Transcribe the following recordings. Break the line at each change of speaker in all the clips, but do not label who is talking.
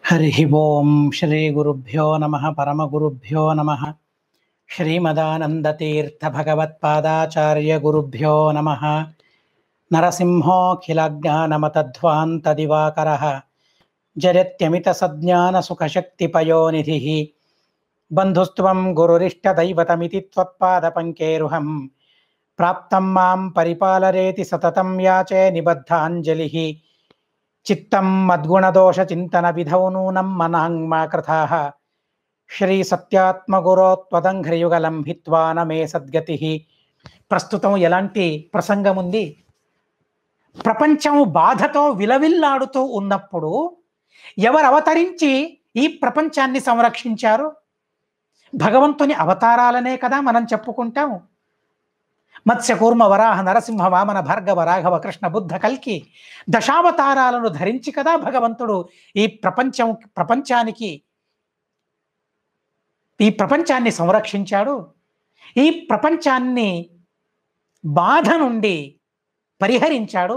హరి ఓం శ్రీ గురుభ్యో నమ పరమగురుభ్యో నమ శ్రీమదానందతీర్థ భగవత్పాదాచార్య గురుభ్యో నమ నరసింహోఖిలజ్ఞానమతధ్వాంత దివాకర జరత్యమిత సజ్ఞాన సుఖశక్తిపయోనిధి బంధుస్త్వం గురురిష్టదైవతమితి త్వత్పాద పంకేరుహం ప్రాప్తం మాం పరిపాలరేతి సతతం యాచే నిబద్ధాంజలి చిత్తం మద్గుణదోష చింతన విధౌ నూనం మనాంగ్మా కృథా శ్రీ సత్యాత్మగురో త్వదంఘ్రయుగలం హిత్వా నమే సద్గతి ప్రస్తుతం ఎలాంటి ప్రసంగం ఉంది ప్రపంచం బాధతో విలవిల్లాడుతూ ఉన్నప్పుడు ఎవరు అవతరించి ఈ ప్రపంచాన్ని సంరక్షించారు భగవంతుని అవతారాలనే కదా మనం చెప్పుకుంటాం మత్స్యకూర్మ వరాహ నరసింహ వామన భార్గవ రాఘవ కృష్ణ బుద్ధ కల్కి దశావతారాలను ధరించి కదా భగవంతుడు ఈ ప్రపంచం ప్రపంచానికి ఈ ప్రపంచాన్ని సంరక్షించాడు ఈ ప్రపంచాన్ని బాధ నుండి పరిహరించాడు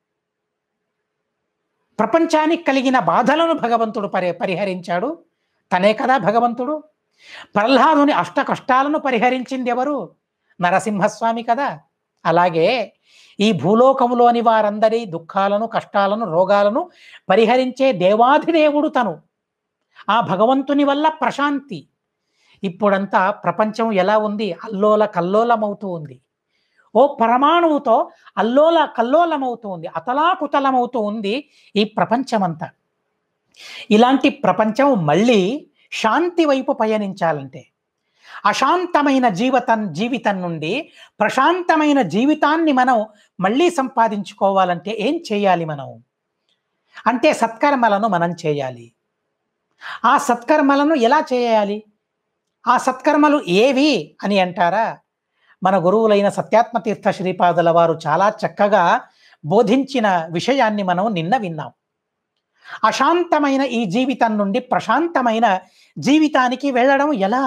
ప్రపంచానికి కలిగిన బాధలను భగవంతుడు పరి పరిహరించాడు తనే కదా భగవంతుడు ప్రహ్లాదుని అష్ట కష్టాలను పరిహరించింది ఎవరు నరసింహస్వామి కదా అలాగే ఈ భూలోకములోని వారందరి దుఃఖాలను కష్టాలను రోగాలను పరిహరించే దేవాధిదేవుడు తను ఆ భగవంతుని వల్ల ప్రశాంతి ఇప్పుడంతా ప్రపంచం ఎలా ఉంది అల్లోల కల్లోలమవుతూ ఉంది ఓ పరమాణువుతో అల్లోల కల్లోలమవుతూ ఉంది అతలాకుతలమవుతూ ఉంది ఈ ప్రపంచమంతా ఇలాంటి ప్రపంచం మళ్ళీ శాంతి వైపు పయనించాలంటే అశాంతమైన జీవితం జీవితం నుండి ప్రశాంతమైన జీవితాన్ని మనం మళ్ళీ సంపాదించుకోవాలంటే ఏం చేయాలి మనం అంటే సత్కర్మలను మనం చేయాలి ఆ సత్కర్మలను ఎలా చేయాలి ఆ సత్కర్మలు ఏవి అని అంటారా మన గురువులైన సత్యాత్మతీర్థ శ్రీపాదుల వారు చాలా చక్కగా బోధించిన విషయాన్ని మనం నిన్న విన్నాం అశాంతమైన ఈ జీవితం నుండి ప్రశాంతమైన జీవితానికి వెళ్ళడం ఎలా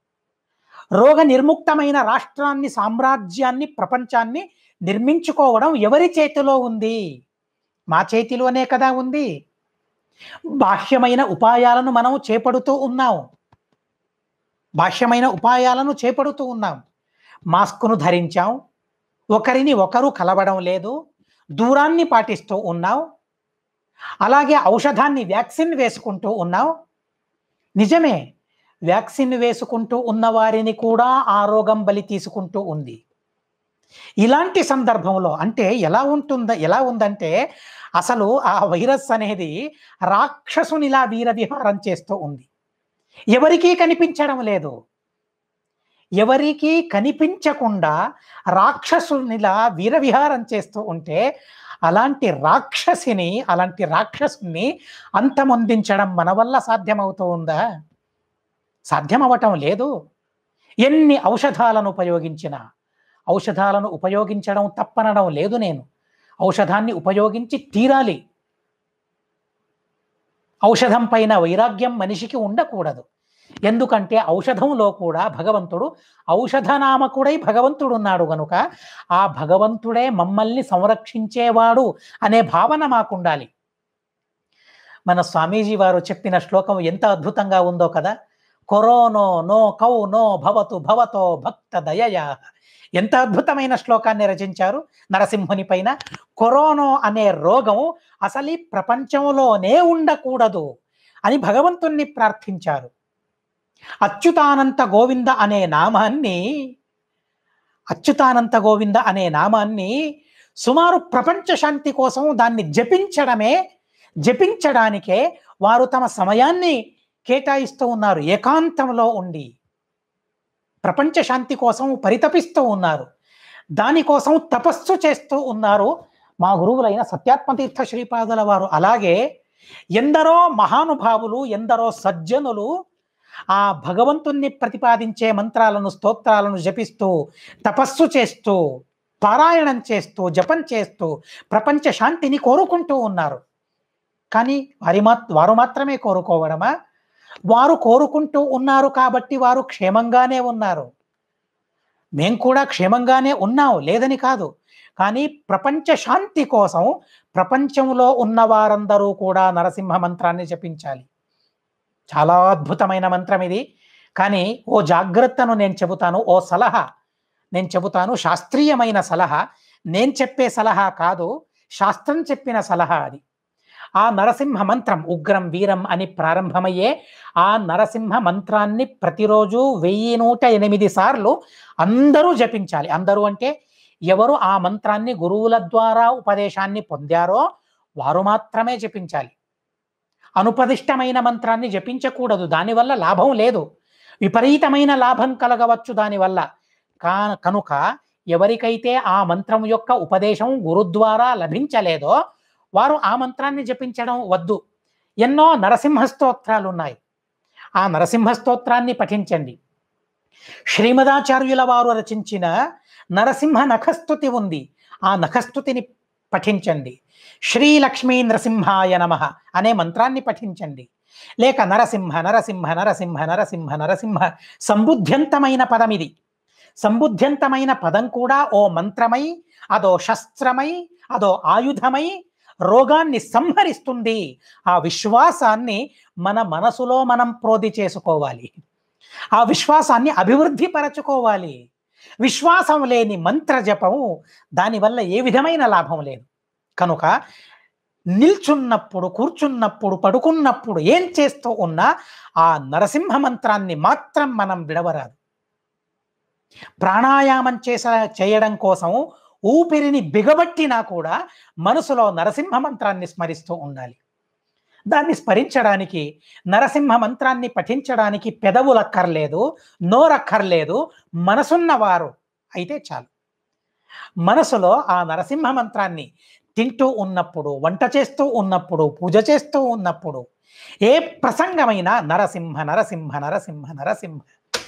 రోగ నిర్ముక్తమైన రాష్ట్రాన్ని సామ్రాజ్యాన్ని ప్రపంచాన్ని నిర్మించుకోవడం ఎవరి చేతిలో ఉంది మా చేతిలోనే కదా ఉంది బాహ్యమైన ఉపాయాలను మనం చేపడుతూ ఉన్నాం బాహ్యమైన ఉపాయాలను చేపడుతూ ఉన్నాం మాస్కును ధరించాం ఒకరిని ఒకరు కలవడం లేదు దూరాన్ని పాటిస్తూ ఉన్నాం అలాగే ఔషధాన్ని వ్యాక్సిన్ వేసుకుంటూ ఉన్నాం నిజమే వ్యాక్సిన్ వేసుకుంటూ ఉన్న వారిని కూడా ఆ రోగం బలి తీసుకుంటూ ఉంది ఇలాంటి సందర్భంలో అంటే ఎలా ఉంటుంద ఎలా ఉందంటే అసలు ఆ వైరస్ అనేది రాక్షసునిలా వీర విహారం చేస్తూ ఉంది ఎవరికీ కనిపించడం లేదు ఎవరికీ కనిపించకుండా రాక్షసునిలా వీరవిహారం చేస్తూ ఉంటే అలాంటి రాక్షసిని అలాంటి రాక్షసుని అంతమొందించడం మన వల్ల సాధ్యమవుతూ ఉందా సాధ్యమవటం లేదు ఎన్ని ఔషధాలను ఉపయోగించినా ఔషధాలను ఉపయోగించడం తప్పనడం లేదు నేను ఔషధాన్ని ఉపయోగించి తీరాలి ఔషధం పైన వైరాగ్యం మనిషికి ఉండకూడదు ఎందుకంటే ఔషధంలో కూడా భగవంతుడు ఔషధనామకుడై భగవంతుడు ఉన్నాడు గనుక ఆ భగవంతుడే మమ్మల్ని సంరక్షించేవాడు అనే భావన మాకుండాలి మన స్వామీజీ వారు చెప్పిన శ్లోకం ఎంత అద్భుతంగా ఉందో కదా కొరోనో నో కౌ నో భవతు భవతో భక్త దయయా ఎంత అద్భుతమైన శ్లోకాన్ని రచించారు నరసింహుని పైన కొరోనో అనే రోగం అసలు ఈ ప్రపంచంలోనే ఉండకూడదు అని భగవంతుణ్ణి ప్రార్థించారు అచ్యుతానంత గోవింద అనే నామాన్ని అచ్యుతానంత గోవింద అనే నామాన్ని సుమారు ప్రపంచ శాంతి కోసం దాన్ని జపించడమే జపించడానికే వారు తమ సమయాన్ని కేటాయిస్తూ ఉన్నారు ఏకాంతంలో ఉండి ప్రపంచ శాంతి కోసం పరితపిస్తూ ఉన్నారు దానికోసం తపస్సు చేస్తూ ఉన్నారు మా గురువులైన సత్యాత్మతీర్థ శ్రీపాదుల వారు అలాగే ఎందరో మహానుభావులు ఎందరో సజ్జనులు ఆ భగవంతుణ్ణి ప్రతిపాదించే మంత్రాలను స్తోత్రాలను జపిస్తూ తపస్సు చేస్తూ పారాయణం చేస్తూ జపం చేస్తూ ప్రపంచ శాంతిని కోరుకుంటూ ఉన్నారు కానీ వారి మా వారు మాత్రమే కోరుకోవడమా వారు కోరుకుంటూ ఉన్నారు కాబట్టి వారు క్షేమంగానే ఉన్నారు మేం కూడా క్షేమంగానే ఉన్నాం లేదని కాదు కానీ ప్రపంచ శాంతి కోసం ప్రపంచంలో ఉన్న వారందరూ కూడా నరసింహ మంత్రాన్ని జపించాలి చాలా అద్భుతమైన మంత్రం ఇది కానీ ఓ జాగ్రత్తను నేను చెబుతాను ఓ సలహా నేను చెబుతాను శాస్త్రీయమైన సలహా నేను చెప్పే సలహా కాదు శాస్త్రం చెప్పిన సలహా అది ఆ నరసింహ మంత్రం ఉగ్రం వీరం అని ప్రారంభమయ్యే ఆ నరసింహ మంత్రాన్ని ప్రతిరోజు వెయ్యి నూట ఎనిమిది సార్లు అందరూ జపించాలి అందరూ అంటే ఎవరు ఆ మంత్రాన్ని గురువుల ద్వారా ఉపదేశాన్ని పొందారో వారు మాత్రమే జపించాలి అనుపదిష్టమైన మంత్రాన్ని జపించకూడదు దానివల్ల లాభం లేదు విపరీతమైన లాభం కలగవచ్చు దానివల్ల కా కనుక ఎవరికైతే ఆ మంత్రం యొక్క ఉపదేశం గురు ద్వారా లభించలేదో వారు ఆ మంత్రాన్ని జపించడం వద్దు ఎన్నో నరసింహ స్తోత్రాలు ఉన్నాయి ఆ నరసింహ స్తోత్రాన్ని పఠించండి శ్రీమదాచార్యుల వారు రచించిన నరసింహ నఖస్తుతి ఉంది ఆ నఖస్తుతిని పఠించండి శ్రీ లక్ష్మీ నరసింహాయ నమ అనే మంత్రాన్ని పఠించండి లేక నరసింహ నరసింహ నరసింహ నరసింహ నరసింహ సంబుద్ధ్యంతమైన పదం ఇది సంబుద్ధ్యంతమైన పదం కూడా ఓ మంత్రమై అదో శస్త్రమై అదో ఆయుధమై రోగాన్ని సంహరిస్తుంది ఆ విశ్వాసాన్ని మన మనసులో మనం ప్రోధి చేసుకోవాలి ఆ విశ్వాసాన్ని అభివృద్ధి పరచుకోవాలి విశ్వాసం లేని మంత్ర జపం దానివల్ల ఏ విధమైన లాభం లేదు కనుక నిల్చున్నప్పుడు కూర్చున్నప్పుడు పడుకున్నప్పుడు ఏం చేస్తూ ఉన్నా ఆ నరసింహ మంత్రాన్ని మాత్రం మనం విడవరాదు ప్రాణాయామం చేస చేయడం కోసం ఊపిరిని బిగబట్టినా కూడా మనసులో నరసింహ మంత్రాన్ని స్మరిస్తూ ఉండాలి దాన్ని స్మరించడానికి నరసింహ మంత్రాన్ని పఠించడానికి పెదవులక్కర్లేదు నోరక్కర్లేదు మనసున్నవారు అయితే చాలు మనసులో ఆ నరసింహ మంత్రాన్ని తింటూ ఉన్నప్పుడు వంట చేస్తూ ఉన్నప్పుడు పూజ చేస్తూ ఉన్నప్పుడు ఏ ప్రసంగమైనా నరసింహ నరసింహ నరసింహ నరసింహ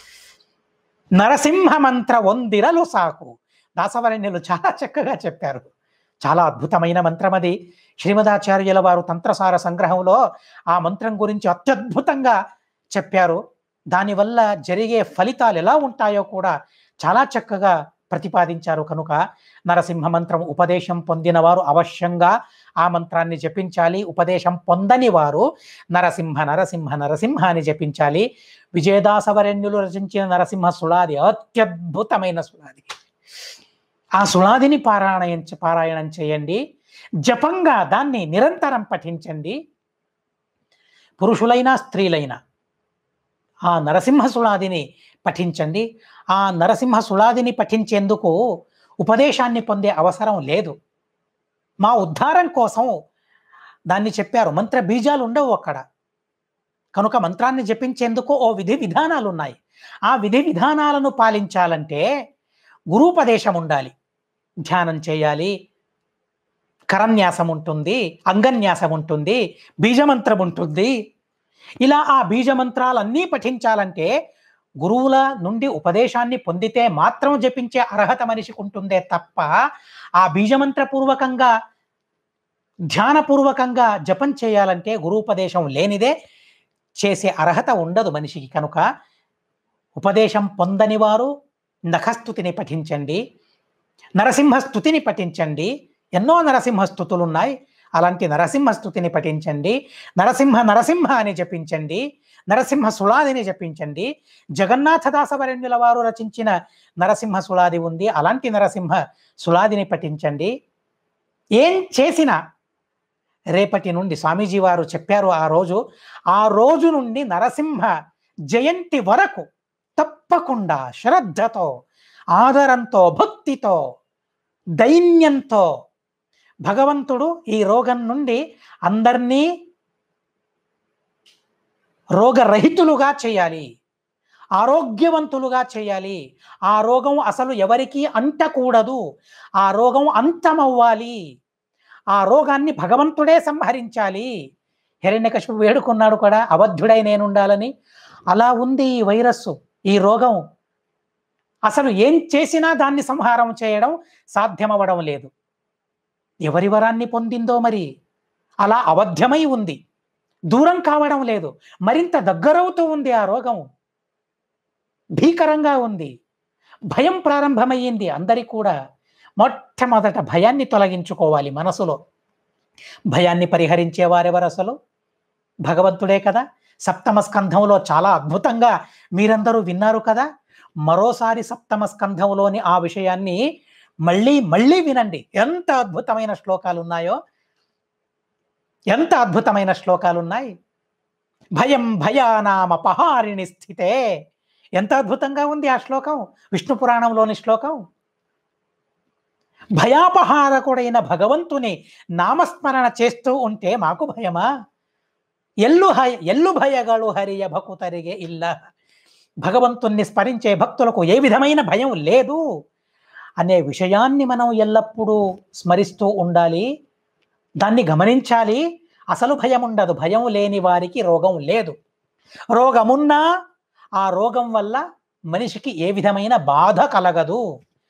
నరసింహ మంత్ర వందిరలు సాకు దాసవరణ్యులు చాలా చక్కగా చెప్పారు చాలా అద్భుతమైన మంత్రం అది శ్రీమదాచార్యుల వారు తంత్రసార సంగ్రహంలో ఆ మంత్రం గురించి అత్యద్భుతంగా చెప్పారు దానివల్ల జరిగే ఫలితాలు ఎలా ఉంటాయో కూడా చాలా చక్కగా ప్రతిపాదించారు కనుక నరసింహ మంత్రం ఉపదేశం పొందిన వారు అవశ్యంగా ఆ మంత్రాన్ని జపించాలి ఉపదేశం పొందని వారు నరసింహ నరసింహ నరసింహ అని జపించాలి విజయదాసవరణ్యులు రచించిన నరసింహ సుళాది అత్యద్భుతమైన సుళాది ఆ సుళాదిని పారాయణం పారాయణం చేయండి జపంగా దాన్ని నిరంతరం పఠించండి పురుషులైనా స్త్రీలైనా ఆ నరసింహ సుళాదిని పఠించండి ఆ నరసింహ సుళాదిని పఠించేందుకు ఉపదేశాన్ని పొందే అవసరం లేదు మా ఉద్ధారం కోసం దాన్ని చెప్పారు మంత్ర బీజాలు ఉండవు అక్కడ కనుక మంత్రాన్ని జపించేందుకు ఓ విధి విధానాలు ఉన్నాయి ఆ విధి విధానాలను పాలించాలంటే గురూపదేశం ఉండాలి ధ్యానం చేయాలి కరన్యాసం ఉంటుంది అంగన్యాసం ఉంటుంది బీజమంత్రం ఉంటుంది ఇలా ఆ బీజమంత్రాలన్నీ పఠించాలంటే గురువుల నుండి ఉపదేశాన్ని పొందితే మాత్రం జపించే అర్హత మనిషికి ఉంటుందే తప్ప ఆ బీజమంత్రపూర్వకంగా ధ్యానపూర్వకంగా జపం చేయాలంటే గురూపదేశం లేనిదే చేసే అర్హత ఉండదు మనిషికి కనుక ఉపదేశం పొందని వారు నఖస్థుతిని పఠించండి నరసింహస్థుతిని పఠించండి ఎన్నో నరసింహ స్థుతులు ఉన్నాయి అలాంటి నరసింహ స్థుతిని పఠించండి నరసింహ నరసింహ అని జపించండి నరసింహ సుళాదిని జపించండి జగన్నాథదాసవరణ్యుల వారు రచించిన నరసింహ సుళాది ఉంది అలాంటి నరసింహ సుళాదిని పఠించండి ఏం చేసినా రేపటి నుండి స్వామీజీ వారు చెప్పారు ఆ రోజు ఆ రోజు నుండి నరసింహ జయంతి వరకు తప్పకుండా శ్రద్ధతో ఆదరంతో భక్తితో దైన్యంతో భగవంతుడు ఈ రోగం నుండి అందరినీ రోగరహితులుగా చేయాలి ఆరోగ్యవంతులుగా చేయాలి ఆ రోగం అసలు ఎవరికీ అంటకూడదు ఆ రోగం అంతమవ్వాలి ఆ రోగాన్ని భగవంతుడే సంహరించాలి హిరణ్యకశిపు వేడుకున్నాడు కూడా అబద్ధుడై నేనుండాలని అలా ఉంది ఈ వైరస్సు ఈ రోగం అసలు ఏం చేసినా దాన్ని సంహారం చేయడం సాధ్యమవడం లేదు ఎవరి వరాన్ని పొందిందో మరి అలా అబద్ధమై ఉంది దూరం కావడం లేదు మరింత దగ్గరవుతూ ఉంది ఆ రోగం భీకరంగా ఉంది భయం ప్రారంభమయ్యింది అందరికి కూడా మొట్టమొదట భయాన్ని తొలగించుకోవాలి మనసులో భయాన్ని పరిహరించేవారెవరు అసలు భగవంతుడే కదా సప్తమ స్కంధంలో చాలా అద్భుతంగా మీరందరూ విన్నారు కదా మరోసారి సప్తమ స్కంధంలోని ఆ విషయాన్ని మళ్ళీ మళ్ళీ వినండి ఎంత అద్భుతమైన శ్లోకాలు ఉన్నాయో ఎంత అద్భుతమైన శ్లోకాలు ఉన్నాయి భయం భయానామ పహారిణి స్థితే ఎంత అద్భుతంగా ఉంది ఆ శ్లోకం విష్ణు పురాణంలోని శ్లోకం భయాపహారకుడైన భగవంతుని నామస్మరణ చేస్తూ ఉంటే మాకు భయమా ఎల్లు హయ ఎల్లు భయಗಳು హరియ భకుతరిగే ఇల్ల భగవంతుణ్ణి స్మరించే భక్తులకు ఏ విధమైన భయం లేదు అనే విషయాన్ని మనం ఎల్లప్పుడూ స్మరిస్తూ ఉండాలి దాన్ని గమనించాలి అసలు భయం ఉండదు భయం లేని వారికి రోగం లేదు రోగమున్నా ఆ రోగం వల్ల మనిషికి ఏ విధమైన బాధ కలగదు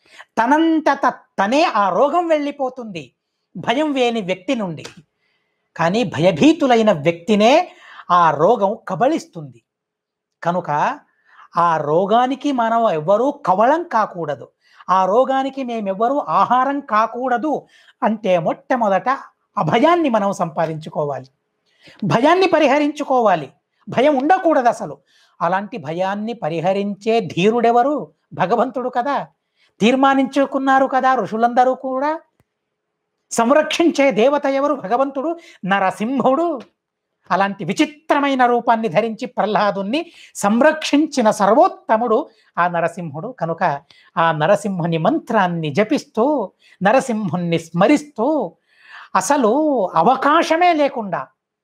తనంతట తనే ఆ రోగం వెళ్ళిపోతుంది భయం లేని వ్యక్తి నుండి కానీ భయభీతులైన వ్యక్తినే ఆ రోగం కబళిస్తుంది కనుక ఆ రోగానికి మనం ఎవ్వరూ కవళం కాకూడదు ఆ రోగానికి మేమెవ్వరూ ఆహారం కాకూడదు అంటే మొట్టమొదట అభయాన్ని మనం సంపాదించుకోవాలి భయాన్ని పరిహరించుకోవాలి భయం ఉండకూడదు అసలు అలాంటి భయాన్ని పరిహరించే ధీరుడెవరు భగవంతుడు కదా తీర్మానించుకున్నారు కదా ఋషులందరూ కూడా సంరక్షించే దేవత ఎవరు భగవంతుడు నరసింహుడు అలాంటి విచిత్రమైన రూపాన్ని ధరించి ప్రహ్లాదుని సంరక్షించిన సర్వోత్తముడు ఆ నరసింహుడు కనుక ఆ నరసింహుని మంత్రాన్ని జపిస్తూ నరసింహుణ్ణి స్మరిస్తూ అసలు అవకాశమే లేకుండా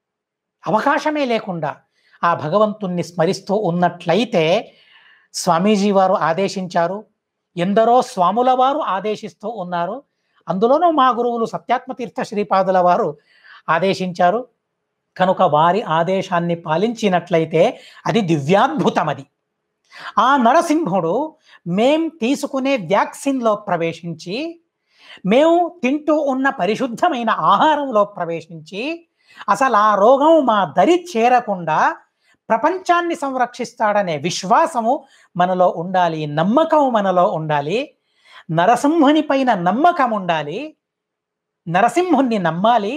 అవకాశమే లేకుండా ఆ భగవంతుణ్ణి స్మరిస్తూ ఉన్నట్లయితే స్వామీజీ వారు ఆదేశించారు ఎందరో స్వాముల వారు ఆదేశిస్తూ ఉన్నారు అందులోనూ మా గురువులు సత్యాత్మతీర్థ శ్రీపాదుల వారు ఆదేశించారు కనుక వారి ఆదేశాన్ని పాలించినట్లయితే అది దివ్యాద్భుతం అది ఆ నరసింహుడు మేం తీసుకునే వ్యాక్సిన్లో ప్రవేశించి మేము తింటూ ఉన్న పరిశుద్ధమైన ఆహారంలో ప్రవేశించి అసలు ఆ రోగం మా దరి చేరకుండా ప్రపంచాన్ని సంరక్షిస్తాడనే విశ్వాసము మనలో ఉండాలి నమ్మకం మనలో ఉండాలి నరసింహుని పైన నమ్మకం ఉండాలి నరసింహుణ్ణి నమ్మాలి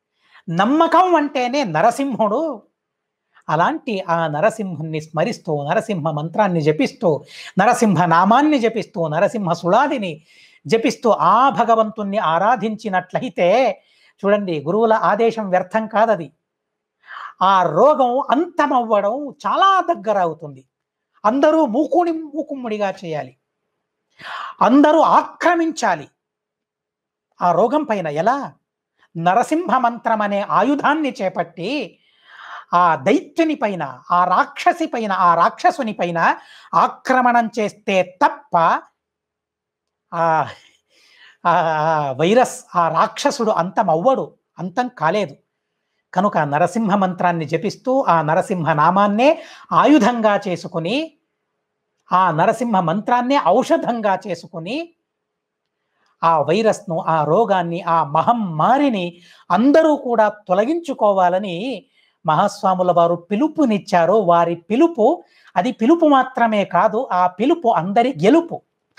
నమ్మకం అంటేనే నరసింహుడు అలాంటి ఆ నరసింహుణ్ణి స్మరిస్తూ నరసింహ మంత్రాన్ని జపిస్తూ నరసింహ నామాన్ని జపిస్తూ నరసింహ సుళాదిని జపిస్తూ ఆ భగవంతుణ్ణి ఆరాధించినట్లయితే చూడండి గురువుల ఆదేశం వ్యర్థం కాదది ఆ రోగం అంతమవ్వడం చాలా దగ్గర అవుతుంది అందరూ మూకుని మూకుమ్ముడిగా చేయాలి అందరూ ఆక్రమించాలి ఆ రోగం పైన ఎలా నరసింహ మంత్రం అనే ఆయుధాన్ని చేపట్టి ఆ దైత్యుని పైన ఆ రాక్షసి పైన ఆ రాక్షసుని పైన ఆక్రమణం చేస్తే తప్ప ఆ ఆ వైరస్ ఆ రాక్షసుడు అంతమవ్వడు అంతం కాలేదు కనుక నరసింహ మంత్రాన్ని జపిస్తూ ఆ నరసింహ నామాన్నే ఆయుధంగా చేసుకుని ఆ నరసింహ మంత్రాన్నే ఔషధంగా చేసుకుని ఆ వైరస్ను ఆ రోగాన్ని ఆ మహమ్మారిని అందరూ కూడా తొలగించుకోవాలని మహాస్వాముల వారు పిలుపునిచ్చారు వారి పిలుపు అది పిలుపు మాత్రమే కాదు ఆ పిలుపు అందరి గెలుపు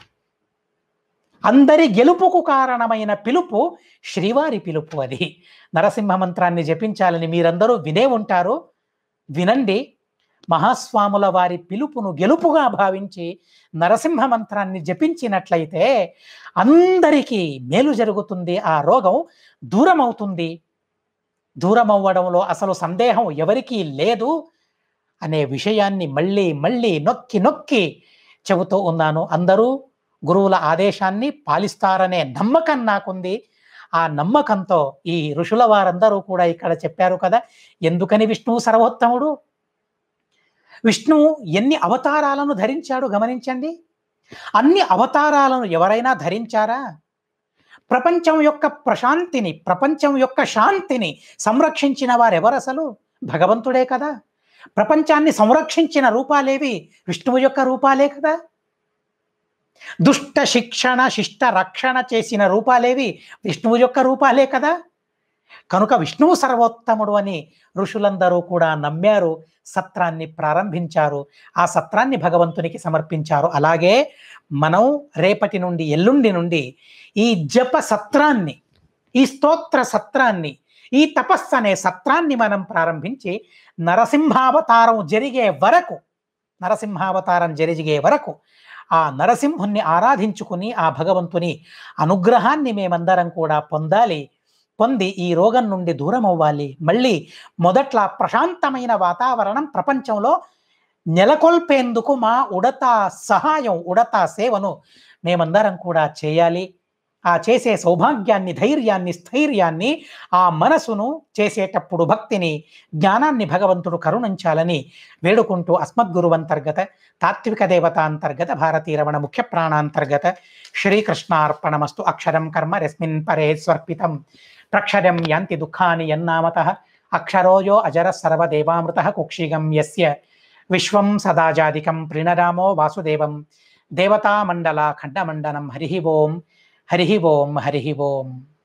అందరి గెలుపుకు కారణమైన పిలుపు శ్రీవారి పిలుపు అది నరసింహ మంత్రాన్ని జపించాలని మీరందరూ వినే ఉంటారు వినండి మహాస్వాముల వారి పిలుపును గెలుపుగా భావించి నరసింహ మంత్రాన్ని జపించినట్లయితే అందరికీ మేలు జరుగుతుంది ఆ రోగం దూరం అవుతుంది దూరం అవ్వడంలో అసలు సందేహం ఎవరికీ లేదు అనే విషయాన్ని మళ్ళీ మళ్ళీ నొక్కి నొక్కి చెబుతూ ఉన్నాను అందరూ గురువుల ఆదేశాన్ని పాలిస్తారనే నమ్మకం నాకుంది ఆ నమ్మకంతో ఈ ఋషుల వారందరూ కూడా ఇక్కడ చెప్పారు కదా ఎందుకని విష్ణువు సర్వోత్తముడు విష్ణువు ఎన్ని అవతారాలను ధరించాడు గమనించండి అన్ని అవతారాలను ఎవరైనా ధరించారా ప్రపంచం యొక్క ప్రశాంతిని ప్రపంచం యొక్క శాంతిని సంరక్షించిన వారెవరు అసలు భగవంతుడే కదా ప్రపంచాన్ని సంరక్షించిన రూపాలేవి విష్ణువు యొక్క రూపాలే కదా దుష్ట శిక్షణ శిష్ట రక్షణ చేసిన రూపాలేవి విష్ణువు యొక్క రూపాలే కదా కనుక విష్ణువు సర్వోత్తముడు అని ఋషులందరూ కూడా నమ్మారు సత్రాన్ని ప్రారంభించారు ఆ సత్రాన్ని భగవంతునికి సమర్పించారు అలాగే మనం రేపటి నుండి ఎల్లుండి నుండి ఈ జప సత్రాన్ని ఈ స్తోత్ర సత్రాన్ని ఈ తపస్సు అనే సత్రాన్ని మనం ప్రారంభించి నరసింహావతారం జరిగే వరకు నరసింహావతారం జరిగే వరకు ఆ నరసింహుణ్ణి ఆరాధించుకుని ఆ భగవంతుని అనుగ్రహాన్ని మేమందరం కూడా పొందాలి పొంది ఈ రోగం నుండి దూరం అవ్వాలి మళ్ళీ మొదట్లా ప్రశాంతమైన వాతావరణం ప్రపంచంలో నెలకొల్పేందుకు మా ఉడత సహాయం ఉడత సేవను మేమందరం కూడా చేయాలి ఆ చేసే సౌభాగ్యాన్ని ధైర్యాన్ని స్థైర్యాన్ని ఆ మనసును చేసేటప్పుడు భక్తిని జ్ఞానాన్ని భగవంతుడు కరుణించాలని వేడుకుంటూ అస్మద్గురువంతర్గత తాత్విక దేవత అంతర్గత భారతీ రమణ ముఖ్య ప్రాణాంతర్గత శ్రీకృష్ణార్పణమస్తు అక్షరం కర్మ రస్మిన్ పరే స్వర్పితం ప్రక్షరం యాంతి దుఃఖాని యన్నామత అక్షరోయో అజర సర్వదేవామృత కుక్షిగం యస్య విశ్వం సదాజాదికం ప్రణరామో వాసుదేవం దేవతామండల ఖండమండనం హరి ఓం హరి ఓం హరి ఓం